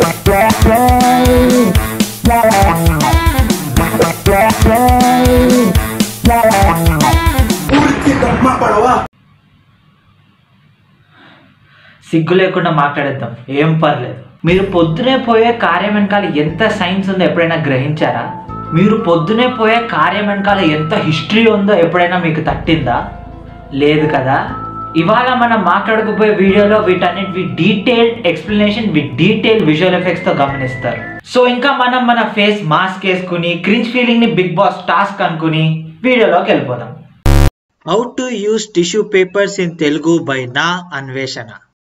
సిగ్గు లేకుండా మాట్లాడేద్దాం ఏం పర్లేదు మీరు పొద్దునే పోయే కార్యం వెనకాల ఎంత సైన్స్ ఉందో ఎప్పుడైనా గ్రహించారా మీరు పొద్దునే పోయే కార్యం వెనకాల ఎంత హిస్టరీ ఉందో ఎప్పుడైనా మీకు తట్టిందా లేదు కదా ఇవాళ మనం మాట్లాడుకుపోయే వీడియోలో వీటన్నిటి detailed explanation with detail visual ఎఫెక్ట్స్తో గమనిస్తారు సో ఇంకా మనం మన ఫేస్ మాస్క్ వేసుకుని క్రింజ్ ఫీలింగ్ని బిగ్ బాస్ టాస్క్ అనుకుని వీడియోలోకి వెళ్ళిపోదాం how to use tissue papers in Telugu by నా అన్వేషణ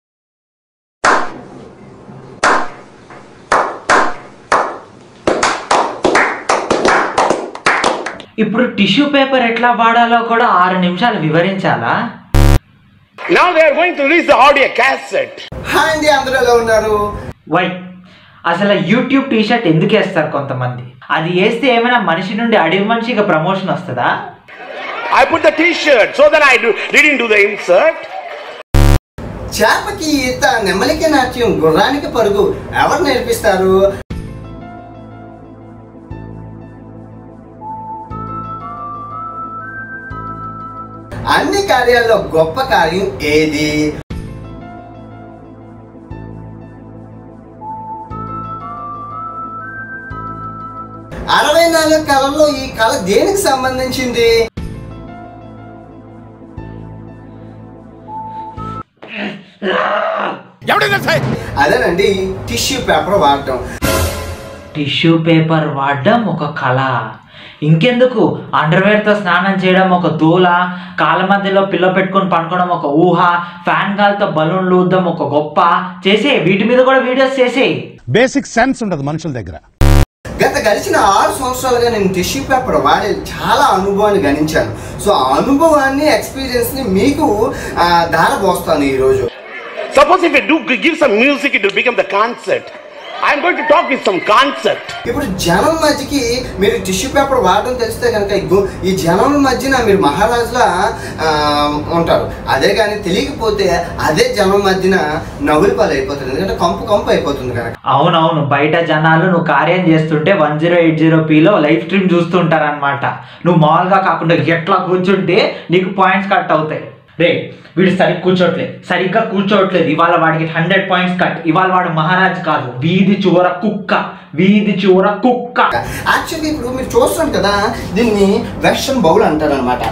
ఇప్పుడు టిష్యూ పేపర్ ఎట్లా వాడాలో కూడా ఆరు నిమిషాలు వివరించాలా Now they are going to release the audio cassette. Hi అండి అందరూ ఎలా ఉన్నారు వై అసలు యూట్యూబ్ టీ షర్ట్ ఎందుకు వేస్తారు కొంతమంది అది వేస్తే ఏమైనా మనిషి నుండి అడవి మనిషిగా ప్రమోషన్ వస్తుందా I put the t-shirt so that I do, didn't do the insert. చేపకి ఈత నెమ్మలికి నాట్యం గుర్రానికి పరుగు ఎవరు నేర్పిస్తారు అన్ని కార్యాల్లో గొప్ప కార్యం ఏది అరవై నాలుగు కళల్లో ఈ కళ దేనికి సంబంధించింది అదేనండి టిష్యూ పేపర్ వాడటం టిష్యూ పేపర్ వాడడం ఒక కళ ఇంకెందుకు అండర్వేర్తో స్నానం చేయడం ఒక దూల కాళ్ళ మధ్యలో పిల్ల పెట్టుకొని పనుకోవడం ఒక ఊహ ఫ్యాన్ గాలితో బలూన్లు ఊద్దం ఒక గొప్ప చేసే వీటి మీద కూడా వీడియోస్ చేసేయి బేసిక్ సెన్స్ ఉండదు మనుషుల దగ్గర గత గడిచిన ఆరు సంవత్సరాలుగా నేను టిష్యూ పేపర్ వాడే చాలా అనుభవాన్ని గణించాను సో ఆ అనుభవాన్ని ఎక్స్పీరియన్స్ని మీకు ఆ, ధారపోస్తాను ఈరోజు Suppose if you do give some music, it will become the concert. I am going to talk with some concept. ఇప్పుడు జనం మధ్యకి మీరు టిష్యూ పేపర్ వాడడం తెలిస్తే కనుక ఈ గు- ఈ జనం మధ్యన మీరు మహారాజులా ఆ, ఉంటారు అదే కానీ తెలియకపోతే అదే జనం మధ్యన నవ్వుల పాలు అయిపోతుంది ఎందుకంటే కంపు కంపు అయిపోతుంది కనుక అవునవును బయట జనాలు నువ్వు కార్యం చేస్తుంటే వన్ జీరో ఎయిట్ జీరో పీలో లైవ్ స్ట్రీమ్ చూస్తుంటారనమాట నువ్వు మామూలుగా కాకుండా ఎట్లా కూర్చుంటే నీకు పాయింట్స్ కట్ అవుతాయి రే వీడు సరిగ్గా కూర్చోట్లేదు సరిగ్గా కూర్చోట్లేదు ఇవాళ వాడికి హండ్రెడ్ పాయింట్స్ కట్ ఇవాళ వాడు మహారాజ్ కాదు వీధి చివర కుక్క వీధి చివర కుక్క యాక్చువల్లీ ఇప్పుడు మీరు చూస్తున్నారు కదా దీన్ని వెస్ట్రన్ బౌల్ అంటారు అనమాట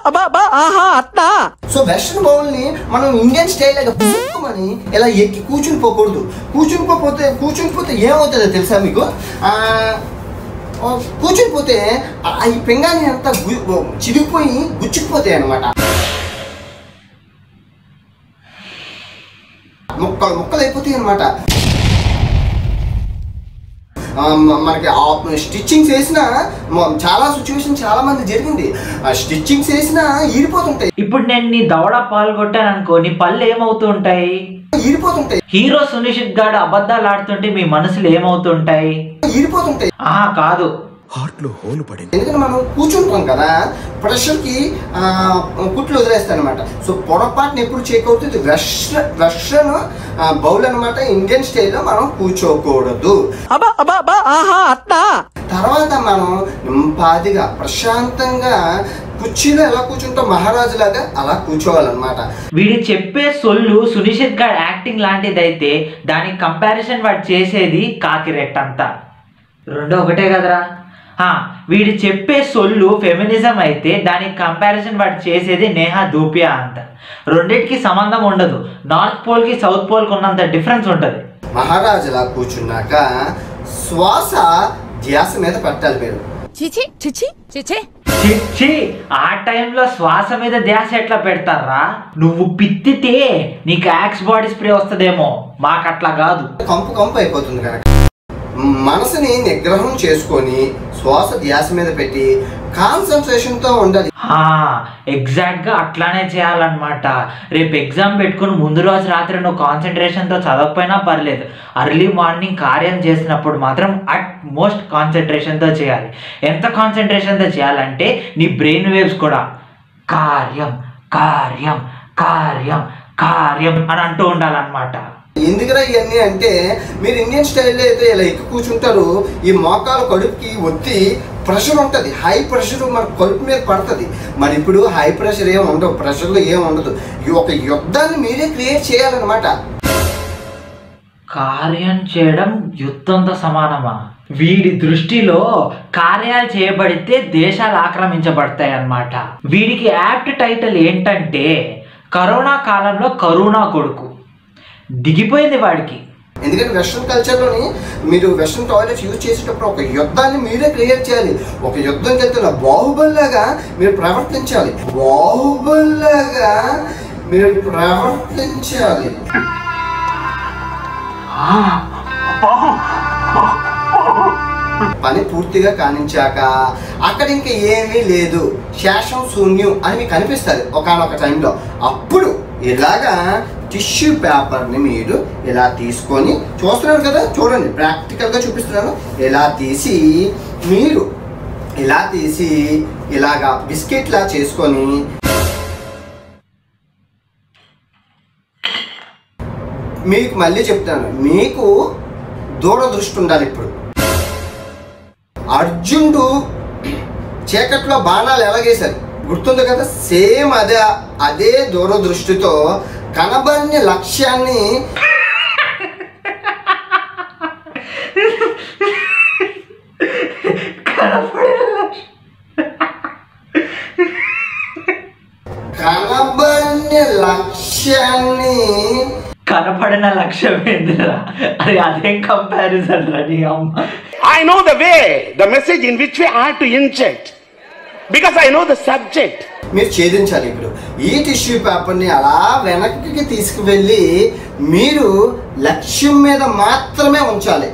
సో వెస్ట్రన్ బౌల్ ని మనం ఇండియన్ స్టైల్ లాగా పుసుక్కుమని ఇలా ఎక్కి కూర్చుని పోకూడదు కూర్చుని పోతే కూర్చుని పోతే ఏమవుతుందో తెలుసా మీకు ఆ, ఆ, కూర్చుని పోతే ఆ ఈ పింగాని అంతా గు- చిరిగిపోయి గుచ్చుకుపోతాయి అనమాట ముక్కలు ముక్కలు అయిపోతాయి అనమాట మనకి స్టిచ్చింగ్స్ వేసిన చాలా సిచ్యువేషన్ చాలా మంది జరిగింది స్టిచ్చింగ్స్ వేసినా ఈడిపోతుంటాయి ఇప్పుడు నేను నీ దవడ పాలు కొట్టాను అనుకో నీ పళ్ళు ఏమవుతూ ఉంటాయి ఈడిపోతుంటాయి హీరో సునిషిత్ గాడు అబద్ధాలు ఆడుతుంటే మీ మనసులు ఏమవుతుంటాయి ఈడిపోతుంటాయి ఆహా కాదు ఎందుకంటే మనం కూర్చుంటాం కదా ప్రెషర్కి కుట్లు వదిలేస్తాయి అనమాట సో పొరపాటున ఎప్పుడు చేయకూడదు వెస్ట్రన్ వెస్ట్రన్ బౌల్ అనమాట ఇండియన్ స్టైల్లో మనం కూర్చోకూడదు తర్వాత మనం నింపాదిగా ప్రశాంతంగా కుర్చీలో ఎలా కూర్చుంటాం మహారాజు లాగా అలా కూర్చోవాలన్నమాట వీడు చెప్పే సొల్లు సునిషిత్ గాడ్ యాక్టింగ్ లాంటిదైతే దానికి కంపారిజన్ వాడు చేసేది కాకిరెట్ అంతా రెండో ఒకటే కదరా హా, వీడు చెప్పే సొల్లు ఫెమినిజం అయితే దానికి కంపారిజన్ వాడు చేసేది నేహా దూపియా అంత రెండింటికి సంబంధం ఉండదు నార్త్ పోల్కి సౌత్ పోల్కి ఉన్నంత డిఫరెన్స్ ఉంటుంది మహారాజులా కూర్చున్నాక శ్వాస ధ్యాస మీద పెట్టాలి మీరు చిచి చిచి చిచి చిచ్చి ఆ టైంలో శ్వాస మీద ధ్యాస ఎట్లా పెడతారా నువ్వు పిత్తితే నీకు యాక్స్ బాడీ స్ప్రే వస్తుందేమో మాకట్లా కాదు కంపు కంపు అయిపోతుంది కనుక మనసుని నిగ్రహం చేసుకొని శ్వాస ధ్యాస మీద పెట్టి కాన్సన్ట్రేషన్తో ఉండాలి హా, ఎగ్జాక్ట్ గా అట్లానే చేయాలన్నమాట రేపు ఎగ్జామ్ పెట్టుకుని ముందు రోజు రాత్రి నువ్వు కాన్సన్ట్రేషన్తో చదవకపోయినా పర్లేదు అర్లీ మార్నింగ్ కార్యం చేసినప్పుడు మాత్రం అట్ మోస్ట్ కాన్సన్ట్రేషన్తో చేయాలి ఎంత కాన్సన్ట్రేషన్తో చేయాలంటే నీ బ్రెయిన్ వేవ్స్ కూడా కార్యం కార్యం కార్యం కార్యం అని అంటూ ఉండాలన్నమాట ఎందుకురా ఇవన్నీ అంటే మీరు ఇండియన్ స్టైల్లో అయితే ఇలా ఎక్కి కూర్చుంటారు ఈ మోకాలు కడుపుకి ఒత్తి ప్రెషర్ ఉంటుంది హై ప్రెషర్ మన కడుపు మీద పడుతుంది మరి ఇప్పుడు హై ప్రెషర్ ఏం ఉండవు ప్రెషర్లో ఏం ఉండదు ఈ ఒక యుద్ధాన్ని మీరే క్రియేట్ చేయాలన్నమాట కార్యం చేయడం యుద్ధంతో సమానమా వీడి దృష్టిలో కార్యాలు చేయబడితే దేశాలు ఆక్రమించబడతాయి అన్నమాట వీడికి యాప్ట్ టైటిల్ ఏంటంటే కరోనా కాలంలో కరోనా కొడుకు దిగిపోయింది వాడికి ఎందుకంటే వెస్ట్రన్ కల్చర్లోని మీరు వెస్ట్రన్ టాయిలెట్స్ యూజ్ చేసేటప్పుడు ఒక యుద్ధాన్ని మీరే క్రియేట్ చేయాలి ఒక యుద్ధంకి వెళ్తున్న బాహుబలిలాగా మీరు ప్రవర్తించాలి బాహుబలిలాగా మీరు ప్రవర్తించాలి పని పూర్తిగా కానించాక అక్కడ ఇంకా ఏమీ లేదు శేషం శూన్యం అని మీకు అనిపిస్తుంది ఒకనొక టైంలో అప్పుడు ఇలాగా టిష్యూ పేపర్ని మీరు ఇలా తీసుకొని చూస్తున్నారు కదా చూడండి ప్రాక్టికల్గా చూపిస్తున్నాను ఇలా తీసి మీరు ఇలా తీసి ఇలాగా బిస్కెట్లా చేసుకొని మీకు మళ్ళీ చెప్తాను మీకు దూరదృష్టి ఉండాలి ఇప్పుడు అర్జునుడు చీకట్లో బాణాలు ఎలాగేశారు గుర్తుంది కదా సేమ్ అదే అదే దూరదృష్టితో కనబడిన లక్ష్యాన్ని కనబడిన లక్ష్యాన్ని కనపడిన లక్ష్యం ఏందిరా అది అదేం కంపారిజన్ రా నీ అమ్మ I know the way, the message in which way I have to inject. Because I know the subject. మీరు ఛేదించాలి ఇప్పుడు ఈ టిష్యూ పేపర్ని అలా వెనక్కి తీసుకువెళ్ళి మీరు లక్ష్యం మీద మాత్రమే ఉంచాలి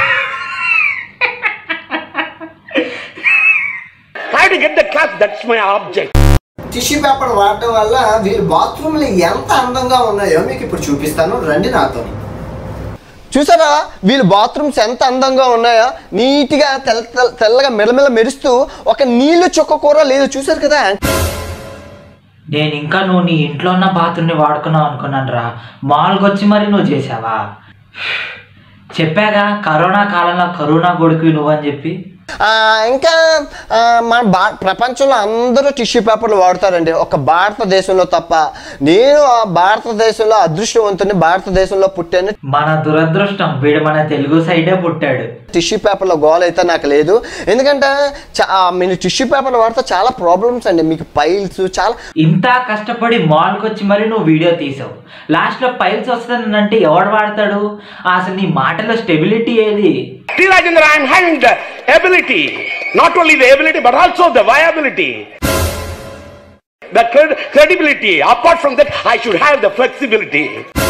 I have to get the class, that's my object. Tissue paper వాడటం వల్ల వీళ్ళు బాత్రూమ్లు ఎంత అందంగా ఉన్నాయో మీకు ఇప్పుడు చూపిస్తాను రండి నాతో చూసారా వీళ్ళు బాత్రూమ్స్ ఎంత అందంగా ఉన్నాయో నీట్గా తెల్ల తెల్ల- తెల్లగా మెల్లమెల్ల మెరుస్తూ ఒక నీళ్లు చుక్క కూర లేదు చూసారు కదా నేను ఇంకా నువ్వు నీ ఇంట్లో ఉన్న బాత్రూమ్ని వాడుకున్నావు అనుకున్నాను రా మాల్కి వచ్చి మరి నువ్వు చేసావా చెప్పాగా కరోనా కాలంలో కరోనా కొడుకు నువ్వు అని చెప్పి ఆ, ఇంకా ఆ, మన భా ప్రపంచంలో అందరూ టిష్యూ పేపర్లు వాడతారండి ఒక భారతదేశంలో తప్ప నేను ఆ భారతదేశంలో అదృష్టవంతుని భారతదేశంలో పుట్టాను మన దురదృష్టం వీడు మన తెలుగు సైడే పుట్టాడు టిష్యూ పేపర్లో గోల్ అయితే నాకు లేదు ఎందుకంటే చా- ఆ, మీరు టిష్యూ పేపర్లు వాడితే చాలా ప్రాబ్లమ్స్ అండి మీకు పైల్స్ చాలా ఇంత కష్టపడి మాల్కి వచ్చి మరి నువ్వు వీడియో తీసావు లాస్ట్లో పైల్స్ వస్తుందంటే ఎవడు వాడతాడు అసలు నీ మాటలో స్టెబిలిటీ ఏది T. Rajendra, I am having the ability, not only the ability, but also the viability. The cred- credibility. Apart from that, I should have the flexibility.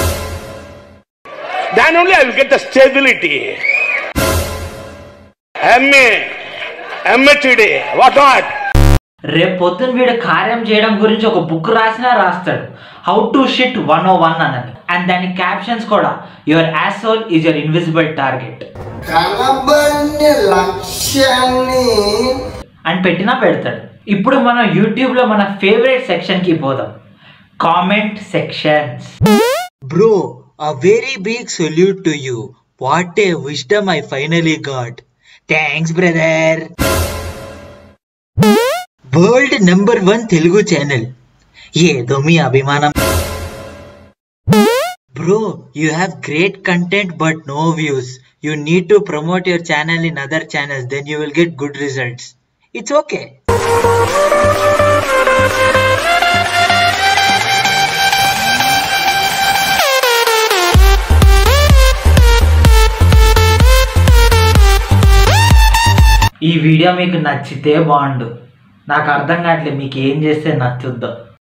Then only I will get the stability. MA, MHD, what what? రేపు పొద్దున వీడు కార్యం చేయడం గురించి ఒక book రాసినా రాస్తాడు how to shit one O one అనని అండ్ దాని క్యాప్షన్స్ కూడా your asshole is your invisible target కనబడిన లక్ష్యాన్ని అని పెట్టినా పెడతాడు ఇప్పుడు మనం యూట్యూబ్లో మన ఫేవరెట్ సెక్షన్కి పోదాం comment sections bro a very big salute to you. What a wisdom I finally got. Thanks, brother. World number one Telugu channel ఏదో మీ అభిమానం bro you have great content but no views you need to promote your channel in other channels then you will get good results it's okay ఈ video మీకు నచ్చితే బాగుండు నాకు అర్థం కావట్లేదు మీకు ఏం చేస్తే నచ్చుద్దో